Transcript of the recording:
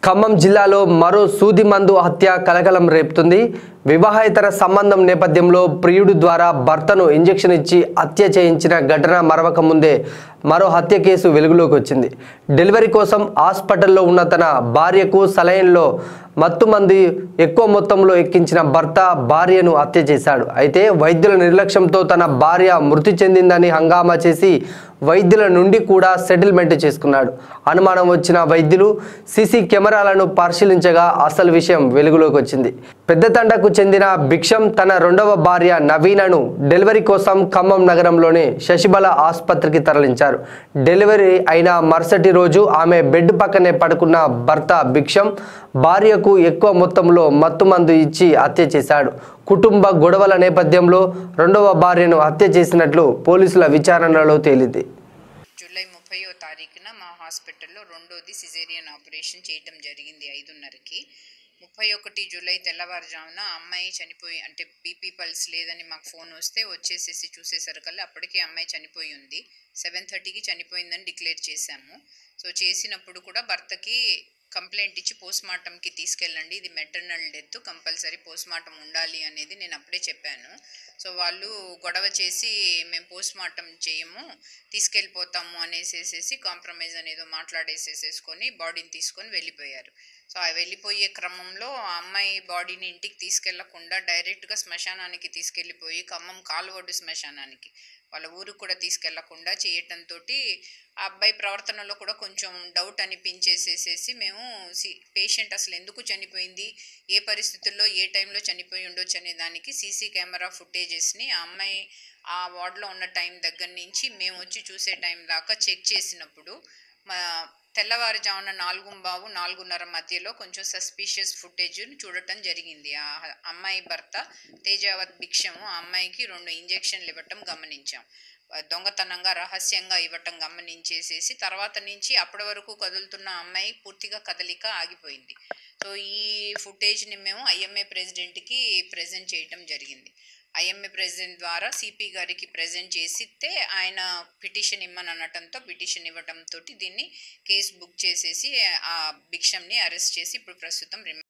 ఖమ్మం జిల్లాలో మరో సూది మందు హత్య కలకలం రేపుతుంది వివాహేతర సంబంధం నేపథ్యంలో ప్రియుడు ద్వారా భర్తను ఇంజెక్షన్ ఇచ్చి హత్య చేయించిన ఘటన మరవక ముందే మరో హత్య కేసు వెలుగులోకి వచ్చింది డెలివరీ కోసం హాస్పిటల్లో ఉన్న తన భార్యకు సలైన్లో మత్తు మంది ఎక్కువ మొత్తంలో ఎక్కించిన భర్త భార్యను హత్య చేశాడు అయితే వైద్యుల నిర్లక్ష్యంతో తన భార్య మృతి చెందిందని హంగామా చేసి వైద్యుల నుండి కూడా సెటిల్మెంట్ చేసుకున్నాడు అనుమానం వచ్చిన వైద్యులు సీసీ కెమెరాలను పరిశీలించగా అసలు విషయం వెలుగులోకి వచ్చింది పెద్దతండకు చెందిన భిక్షం తన రెండవ భార్య నవీనను డెలివరీ కోసం ఖమ్మం నగరంలోని శశిబల ఆసుపత్రికి తరలించారు డెలివరీ అయిన మరుసటి రోజు ఆమె బెడ్ పక్కనే పడుకున్న భర్త భిక్షం భార్యకు ఎక్కువ మొత్తంలో మత్తుమందు ఇచ్చి హత్య చేశాడు కుటుంబ గొడవల నేపథ్యంలో రెండవ భార్యను హత్య చేసినట్లు పోలీసుల విచారణలో తేలింది జూలై ముప్పయో తారీఖున మా హాస్పిటల్లో రెండోది సిజేరియన్ ఆపరేషన్ చేయటం జరిగింది ఐదున్నరకి ముప్పై ఒకటి జూలై తెల్లవారుజామున అమ్మాయి చనిపోయి అంటే బీపీ పల్స్ లేదని మాకు ఫోన్ వస్తే వచ్చేసేసి చూసేసరికల్లా అప్పటికే అమ్మాయి చనిపోయి ఉంది సెవెన్ థర్టీకి చనిపోయిందని డిక్లేర్ చేశాము సో చేసినప్పుడు కూడా భర్తకి కంప్లైంట్ ఇచ్చి పోస్ట్ మార్టంకి తీసుకెళ్ళండి ఇది maternal death compulsory post mortem ఉండాలి అనేది నేను అప్పుడే చెప్పాను సో వాళ్ళు గొడవ చేసి మేము పోస్ట్ మార్టం చేయము తీసుకెళ్ళిపోతాము అనేసేసేసి కాంప్రమైజ్ అనేదో మాట్లాడేసేసేసుకొని బాడీని తీసుకొని వెళ్ళిపోయారు సో ఆ వెళ్ళిపోయే క్రమంలో ఆ అమ్మాయి బాడీని ఇంటికి తీసుకెళ్లకుండా డైరెక్ట్గా శ్మశానానికి తీసుకెళ్ళిపోయి ఖమ్మం కాలువడ్డు శ్మశానానికి వాళ్ళ ఊరికి కూడా తీసుకెళ్లకుండా చేయటంతో ఆ అబ్బాయి ప్రవర్తనలో కూడా కొంచెం డౌట్ అనిపించేసేసేసి మేము సి పేషెంట్ అసలు ఎందుకు చనిపోయింది ఏ పరిస్థితుల్లో ఏ టైంలో చనిపోయి ఉండొచ్చు అనే దానికి సీసీ కెమెరా ఫుటేజెస్ని ఆ అమ్మాయి ఆ వార్డులో ఉన్న టైం దగ్గర నుంచి మేము వచ్చి చూసే టైం దాకా చెక్ చేసినప్పుడు మా తెల్లవారుజామున నాలుగు బావు నాలుగున్నర మధ్యలో కొంచెం సస్పీషియస్ ఫుటేజ్ చూడటం జరిగింది ఆ అమ్మాయి భర్త తేజావత్ భిక్షము ఆ అమ్మాయికి రెండు ఇంజెక్షన్లు ఇవ్వటం గమనించాం దొంగతనంగా రహస్యంగా ఇవ్వటం గమనించేసేసి తర్వాత నుంచి అప్పటి వరకు కదులుతున్న అమ్మాయి పూర్తిగా కదలిక ఆగిపోయింది సో ఈ ఫుటేజ్ని మేము ఐఎంఏ ప్రెసిడెంట్కి ప్రజెంట్ చేయటం జరిగింది ఐఎంఏ ప్రెసిడెంట్ ద్వారా సిపి గారికి ప్రజెంట్ చేసితే ఆయన పిటిషన్ ఇమ్మని అనటంతో పిటిషన్ ఇవ్వటంతో దీన్ని కేసు బుక్ చేసేసి ఆ భిక్షంని అరెస్ట్ చేసి ఇప్పుడు ప్రస్తుతం రిమాండ్